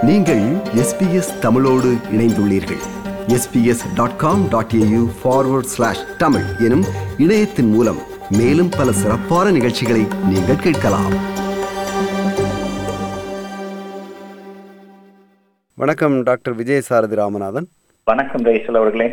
நீங்கள் எஸ்பிஎஸ் தமிழோடு இணைந்துள்ளீர்கள் SBS dot com dot AU forward slash Tamil எனும் இணையத்தின் மூலம் மேலும் பல சிறப்பான நிகழ்ச்சிகளை நீங்கள் கேட்கலாம் வணக்கம் டாக்டர் விஜய் சாரதி ராமநாதன் வணக்கம் ரைசல் அவர்களே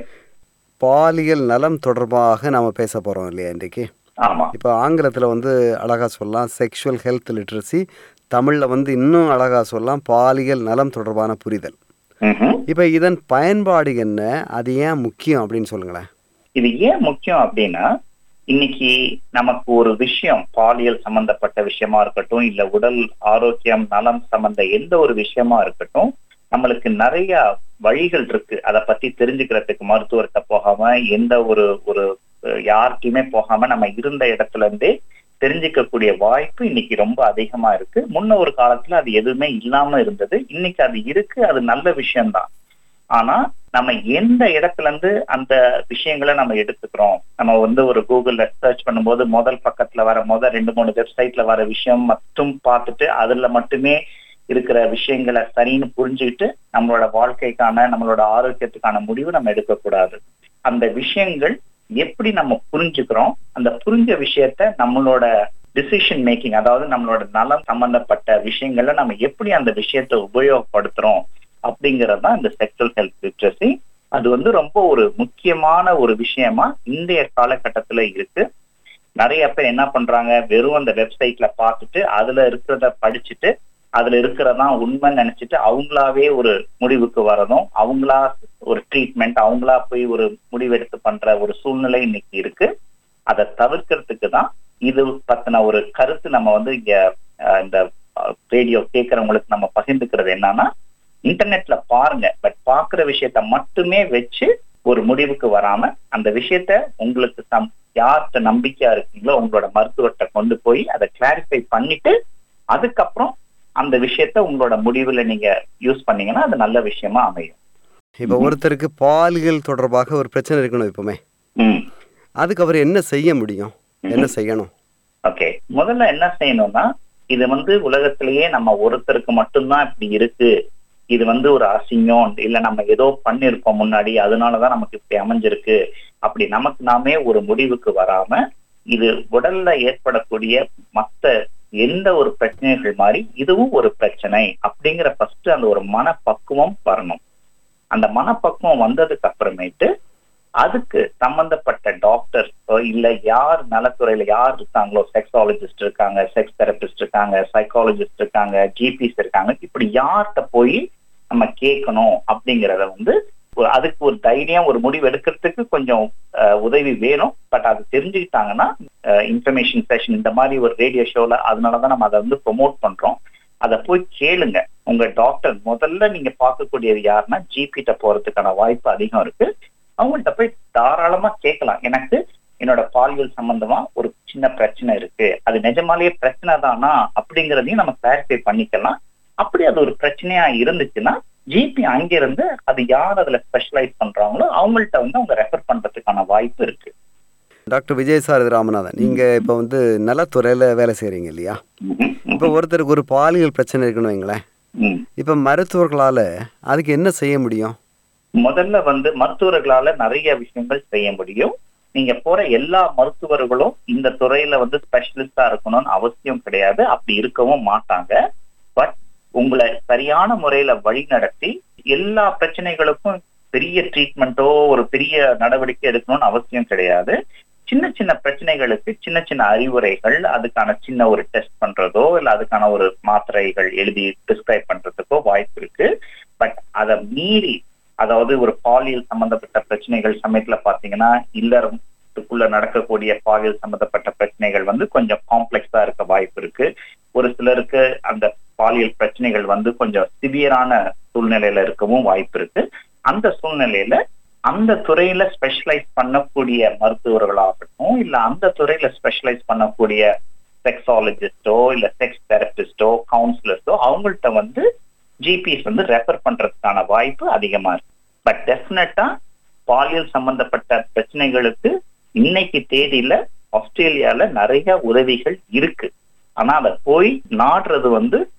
பாலியல் நலம் தொடர்பாக நாம் பேச போகிறோம் இல்லையா இன்றைக்கு ஆமா இப்போ ஆங்கிலத்தில் வந்து அழகாக சொல்லலாம் செக்ஷுவல் ஹெல்த் லிட்ரஸி தமிழில் வந்து இன்னும் அழகாக சொல்லலாம் பாலியல் நலம் தொடர்பான புரிதல் ம்ஹும். இப்போ இதன் பயன்பாடு என்ன அது ஏன் முக்கியம் அப்படின்னு சொல்லுங்களேன் இது ஏன் முக்கியம் அப்படின்னா இன்னைக்கு நமக்கு ஒரு விஷயம் பாலியல் சம்பந்தப்பட்ட விஷயமா இருக்கட்டும் இல்ல உடல் ஆரோக்கியம் நலம் சம்பந்த எந்த ஒரு விஷயமா இருக்கட்டும் நம்மளுக்கு நிறைய வழிகள் இருக்கு அதை பத்தி தெரிஞ்சுக்கிறதுக்கு மருத்துவர்கிட்ட போகாம எந்த ஒரு ஒரு அஹ், யார்கிட்டயுமே போகாம நம்ம இருந்த இடத்துல இருந்தே தெரிஞ்சுக்கக்கூடிய வாய்ப்பு இன்னைக்கு ரொம்ப அதிகமா இருக்கு முன்ன ஒரு காலத்துல அது எதுவுமே இல்லாம இருந்தது இன்னைக்கு அது இருக்கு அது நல்ல விஷயம்தான் ஆனா நம்ம எந்த இடத்துல இருந்து அந்த விஷயங்களை நம்ம எடுத்துக்கிறோம் நம்ம வந்து ஒரு கூகுள்ல சர்ச் பண்ணும்போது முதல் பக்கத்துல வர முதல் ரெண்டு மூணு வெப்சைட்ல வர விஷயம் மட்டும் பார்த்துட்டு அதுல மட்டுமே இருக்கிற விஷயங்களை சரின்னு புரிஞ்சுக்கிட்டு நம்மளோட வாழ்க்கைக்கான நம்மளோட ஆரோக்கியத்துக்கான முடிவு நம்ம எடுக்கக்கூடாது அந்த விஷயங்கள் எப்படி நம்ம புரிஞ்சுக்கிறோம் அந்த புரிஞ்ச விஷயத்த நம்மளோட டிசிஷன் மேக்கிங் அதாவது நம்மளோட நலம் சம்பந்தப்பட்ட விஷயங்கள்ல நம்ம எப்படி அந்த விஷயத்தை உபயோகப்படுத்துறோம் அப்படிங்கிறது தான் இந்த செக்ஷுவல் ஹெல்த் லிட்ரஸி அது வந்து ரொம்ப ஒரு முக்கியமான ஒரு விஷயமா இன்றைய காலகட்டத்துல இருக்கு நிறைய பேர் என்ன பண்றாங்க வெறும் அந்த வெப்சைட்ல பார்த்துட்டு அதுல இருக்கிறத படிச்சுட்டு அதுல இருக்கிறதான் உண்மைன்னு நினைச்சிட்டு அவங்களாவே ஒரு முடிவுக்கு வரதும் அவங்களா ஒரு ட்ரீட்மெண்ட் அவங்களா போய் ஒரு முடிவெடுத்து பண்ற ஒரு சூழ்நிலை இன்னைக்கு இருக்கு அதை தவிர்க்கிறதுக்கு தான் இது பத்தின ஒரு கருத்து நம்ம வந்து இங்க அஹ், இந்த ரேடியோ கேட்கறவங்களுக்கு நம்ம பகிர்ந்துக்கிறது என்னன்னா இன்டர்நெட்ல பாருங்க பட் பாக்குற விஷயத்த மட்டுமே வச்சு ஒரு முடிவுக்கு வராம அந்த விஷயத்த உங்களுக்கு சம் யார்கிட்ட நம்பிக்கையா இருக்கீங்களோ உங்களோட மருத்துவர்கிட்ட கொண்டு போய் அதை கிளாரிஃபை பண்ணிட்டு அதுக்கப்புறம் அந்த விஷயத்த உங்களோட முடிவுல நீங்க யூஸ் பண்ணீங்கன்னா அது நல்ல விஷயமா அமையும் இப்போ ஒருத்தருக்கு பாலியல் தொடர்பாக ஒரு பிரச்சனை இருக்கணும் இப்போமே ம் அதுக்கு அவர் என்ன செய்ய முடியும் என்ன செய்யணும் ஓகே முதல்ல என்ன செய்யணும்னா இது வந்து உலகத்திலேயே நம்ம ஒருத்தருக்கு மட்டும்தான் இப்படி இருக்கு இது வந்து ஒரு அசிங்கம் இல்ல நம்ம ஏதோ பண்ணிருக்கோம் முன்னாடி அதனாலதான் நமக்கு இப்படி அமைஞ்சிருக்கு அப்படி நமக்கு நாமே ஒரு முடிவுக்கு வராம இது உடல்ல ஏற்படக்கூடிய மத்த எந்த ஒரு பிரச்சனைகள் மாதிரி இதுவும் ஒரு பிரச்சனை அப்படிங்கிற ஃபர்ஸ்ட் அந்த ஒரு மனப்பக்குவம் வரணும் அந்த மனப்பக்குவம் வந்ததுக்கு அப்புறமேட்டு அதுக்கு சம்பந்தப்பட்ட டாக்டர் இல்ல யார் நலத்துறையில யார் இருக்காங்களோ செக்ஸாலஜிஸ்ட் இருக்காங்க செக்ஸ் தெரபிஸ்ட் இருக்காங்க சைக்காலஜிஸ்ட் இருக்காங்க ஜிபிஸ் இருக்காங்க இப்படி யார்கிட்ட போய் நம்ம கேட்கணும் அப்படிங்கறத வந்து ஒரு- அதுக்கு ஒரு தைரியம் ஒரு முடிவு எடுக்கிறதுக்கு கொஞ்சம் அஹ், உதவி வேணும் பட் அது தெரிஞ்சுக்கிட்டாங்கன்னா இன்ஃபர்மேஷன் செஷன் இந்த மாதிரி ஒரு ரேடியோ ஷோல அதனாலதான் நம்ம அதை வந்து ப்ரொமோட் பண்றோம் அதை போய் கேளுங்க உங்க டாக்டர் முதல்ல நீங்க பார்க்கக்கூடியது யாருன்னா ஜிபிட்ட போறதுக்கான வாய்ப்பு அதிகம் இருக்கு அவங்கள்ட்ட போய் தாராளமா கேட்கலாம் எனக்கு என்னோட பாலியல் சம்பந்தமா ஒரு சின்ன பிரச்சனை இருக்கு அது நிஜமாலேயே பிரச்சனை தானா அப்படிங்கறதையும் நம்ம கிளாரிஃபை பண்ணிக்கலாம் அப்படி அது ஒரு பிரச்சனையா இருந்துச்சுன்னா ஜிபி அங்கிருந்து அது யார் அதுல ஸ்பெஷலைஸ் பண்றாங்களோ அவங்கள்ட்ட வந்து அவங்க ரெஃபர் பண்றதுக்கான வாய்ப்பு இருக்கு டாக்டர் விஜய் சாரதி ராமநாதன் நீங்கள் இப்போ வந்து நலத்துறையில் வேலை செய்கிறீங்க இல்லையா ம்ஹும். இப்போ ஒருத்தருக்கு ஒரு பாலியல் பிரச்சனை இருக்குன்னு வைங்களேன் ம். இப்போ மருத்துவர்களால் அதுக்கு என்ன செய்ய முடியும் முதல்ல வந்து மருத்துவர்களால நிறைய விஷயங்கள் செய்ய முடியும் நீங்க போற எல்லா மருத்துவர்களும் இந்த துறையில வந்து ஸ்பெஷலிஸ்டா இருக்கணும்னு அவசியம் கிடையாது அப்படி இருக்கவும் மாட்டாங்க பட் உங்களை சரியான முறையில வழி நடத்தி எல்லா பிரச்சனைகளுக்கும் பெரிய ட்ரீட்மெண்ட்டோ ஒரு பெரிய நடவடிக்கை எடுக்கணும்னு அவசியம் கிடையாது சின்ன சின்ன பிரச்சனைகளுக்கு சின்ன சின்ன அறிவுரைகள் அதுக்கான சின்ன ஒரு டெஸ்ட் பண்றதோ இல்ல அதுக்கான ஒரு மாத்திரைகள் எழுதி டிஸ்கிரைப் பண்றதுக்கோ வாய்ப்பு இருக்கு பட் அதை மீறி அதாவது ஒரு பாலியல் சம்பந்தப்பட்ட பிரச்சனைகள் சமயத்துல பாத்தீங்கன்னா இல்லறத்துக்குள்ள நடக்கக்கூடிய பாலியல் சம்பந்தப்பட்ட பிரச்சனைகள் வந்து கொஞ்சம் காம்ப்ளெக்ஸா இருக்க வாய்ப்பு இருக்கு ஒரு சிலருக்கு அந்த பாலியல் பிரச்சனைகள் வந்து கொஞ்சம் சிவியரான சூழ்நிலையில இருக்கவும் வாய்ப்பு இருக்கு அந்த சூழ்நிலையில அந்த துறையில ஸ்பெஷலைஸ் பண்ணக்கூடிய மருத்துவர்களாகட்டும் இல்ல அந்த துறையில ஸ்பெஷலைஸ் பண்ணக்கூடிய செக்ஸாலஜிஸ்டோ இல்ல செக்ஸ் தெரபிஸ்டோ கவுன்சிலர்ஸோ அவங்கள்ட்ட வந்து ஜிபிஸ் வந்து ரெஃபர் பண்றதுக்கான வாய்ப்பு அதிகமா இருக்கு பட் டெஃபினட்டா பாலியல் சம்பந்தப்பட்ட பிரச்சனைகளுக்கு இன்னைக்கு தேதியில ஆஸ்திரேலியால நிறைய உதவிகள் இருக்கு ஆனா அதை போய் நாடுறது வந்து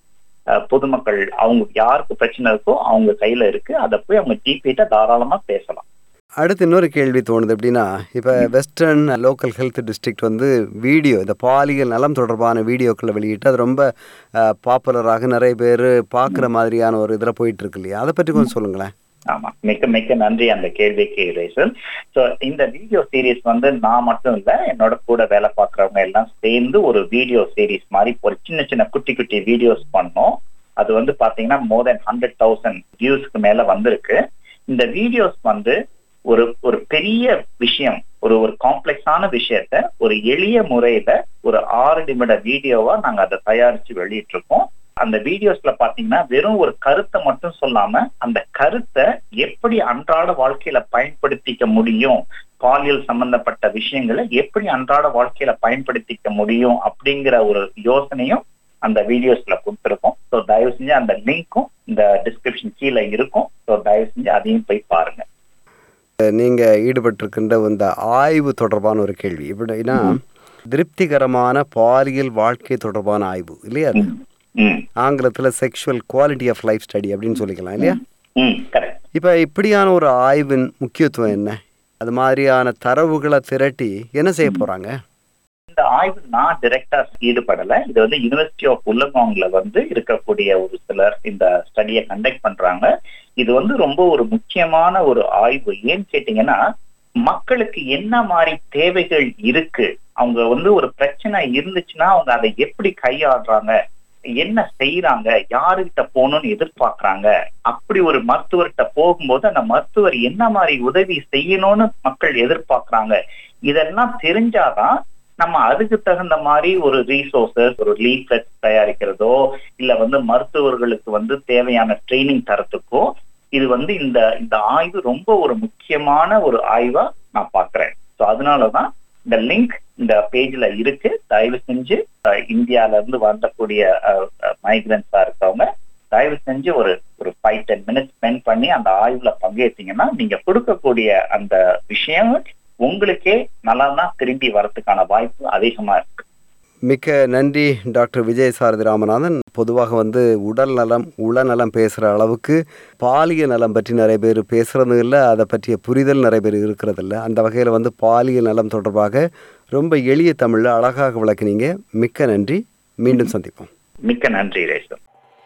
அஹ், பொதுமக்கள் அவங்க யாருக்கு பிரச்சனை இருக்கோ அவங்க கையில இருக்கு அதை போய் அவங்க ஜிபிட்ட தாராளமா பேசலாம் அடுத்து இன்னொரு கேள்வி தோணுது எப்படின்னா இப்போ வெஸ்டர்ன் லோக்கல் ஹெல்த் டிஸ்ட்ரிக்ட் வந்து வீடியோ இந்த பாலியல் நலம் தொடர்பான வீடியோக்களை வெளியிட்டு அது ரொம்ப பாப்புலராக நிறைய பேர் பார்க்குற மாதிரியான ஒரு இதில் போயிட்டு இருக்கு இல்லையா அதை பற்றி கொஞ்சம் சொல்லுங்களேன் ஆமா மிக்க மிக்க நன்றி அந்த கேள்விக்கு ரேசல் ஸோ இந்த வீடியோ சீரிஸ் வந்து நான் மட்டும் இல்ல என்னோட கூட வேலை பார்க்குறவங்க எல்லாம் சேர்ந்து ஒரு வீடியோ சீரிஸ் மாதிரி ஒரு சின்ன சின்ன குட்டி குட்டி வீடியோஸ் பண்ணோம் அது வந்து பாத்தீங்கன்னா மோர் தென் ஹண்ட்ரட் தௌசண்ட் வியூஸ்க்கு மேல வந்திருக்கு இந்த வீடியோஸ் வந்து ஒரு ஒரு பெரிய விஷயம் ஒரு ஒரு காம்ப்ளெக்ஸான விஷயத்த ஒரு எளிய முறையில ஒரு ஆறு நிமிட வீடியோவா நாங்க அதை தயாரிச்சு வெளியிட்டு இருக்கோம் அந்த வீடியோஸ்ல பாத்தீங்கன்னா வெறும் ஒரு கருத்தை மட்டும் சொல்லாம அந்த கருத்தை எப்படி அன்றாட வாழ்க்கையில பயன்படுத்திக்க முடியும் பாலியல் சம்பந்தப்பட்ட விஷயங்களை எப்படி அன்றாட வாழ்க்கையில பயன்படுத்திக்க முடியும் அப்படிங்கிற ஒரு யோசனையும் அந்த வீடியோஸ்ல கொடுத்துருக்கோம் ஸோ தயவு செஞ்சு அந்த லிங்க்கும் இந்த டிஸ்கிரிப்ஷன் கீழே இருக்கும் ஸோ தயவு செஞ்சு அதையும் போய் பாருங்க நீங்கள் ஈடுபட்டிருக்கின்ற இந்த ஆய்வு தொடர்பான ஒரு கேள்வி எப்படின்னா திருப்திகரமான பாலியல் வாழ்க்கை தொடர்பான ஆய்வு இல்லையா அது ம் ஆங்கிலத்தில் sexual quality of life study அப்படின்னு சொல்லிக்கலாம் இல்லையா ம் கரெக்ட் இப்போ இப்படியான ஒரு ஆய்வின் முக்கியத்துவம் என்ன அது மாதிரியான தரவுகளை திரட்டி என்ன செய்ய போகிறாங்க இந்த ஆய்வு நான் டைரக்டா ஈடுபடல இது வந்து யுனிவர்சிட்டி ஆஃப் உல்லகாங்ல வந்து இருக்கக்கூடிய ஒரு சிலர் இந்த ஸ்டடியை கண்டக்ட் பண்றாங்க இது வந்து ரொம்ப ஒரு முக்கியமான ஒரு ஆய்வு ஏன்னு கேட்டீங்கன்னா மக்களுக்கு என்ன மாதிரி தேவைகள் இருக்கு அவங்க வந்து ஒரு பிரச்சனை இருந்துச்சுன்னா அவங்க அதை எப்படி கையாளுறாங்க என்ன செய்யறாங்க யாருகிட்ட போகணும்னு எதிர்பார்க்கறாங்க அப்படி ஒரு மருத்துவர்கிட்ட போகும்போது அந்த மருத்துவர் என்ன மாதிரி உதவி செய்யணும்னு மக்கள் எதிர்பார்க்கறாங்க இதெல்லாம் தெரிஞ்சாதான் நம்ம அதுக்கு தகுந்த மாதிரி ஒரு ரீசோர்சஸ் ஒரு லீஃப்லெட் தயாரிக்கிறதோ இல்ல வந்து மருத்துவர்களுக்கு வந்து தேவையான ட்ரைனிங் தரத்துக்கோ இது வந்து இந்த இந்த ஆய்வு ரொம்ப ஒரு முக்கியமான ஒரு ஆய்வா நான் பாக்குறேன் ஸோ அதனாலதான் இந்த லிங்க் இந்த பேஜ்ல இருக்கு தயவு செஞ்சு அஹ், இந்தியால இருந்து வரக்கூடிய மைக்ரன்ஸா இருக்கவங்க தயவு செஞ்சு ஒரு ஒரு ஃபைவ் டென் மினிட்ஸ் ஸ்பெண்ட் பண்ணி அந்த ஆய்வுல பங்கேற்றீங்கன்னா நீங்க கொடுக்கக்கூடிய அந்த விஷயம் உங்களுக்கே நல்லா திரும்பி வரதுக்கான வாய்ப்பு அதிகமா இருக்கு மிக்க நன்றி டாக்டர் விஜய் சாரதி ராமநாதன் பொதுவாக வந்து உடல் நலம் உளநலம் பேசுகிற அளவுக்கு பாலியல் நலம் பற்றி நிறைய பேர் பேசுகிறது இல்லை அதை பற்றிய புரிதல் நிறைய பேர் இருக்கிறதில்ல அந்த வகையில் வந்து பாலியல் நலம் தொடர்பாக ரொம்ப எளிய தமிழில் அழகாக விளக்குனீங்க மிக்க நன்றி மீண்டும் சந்திப்போம் மிக்க நன்றி ரேசம்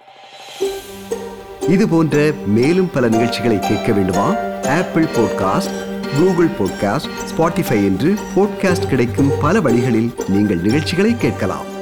இது போன்ற மேலும் பல நிகழ்ச்சிகளை கேட்க வேண்டுமா Apple podcast Google podcast Spotify என்று பாட்காஸ்ட் கிடைக்கும் பல வழிகளில் நீங்கள் நிகழ்ச்சிகளை கேட்கலாம்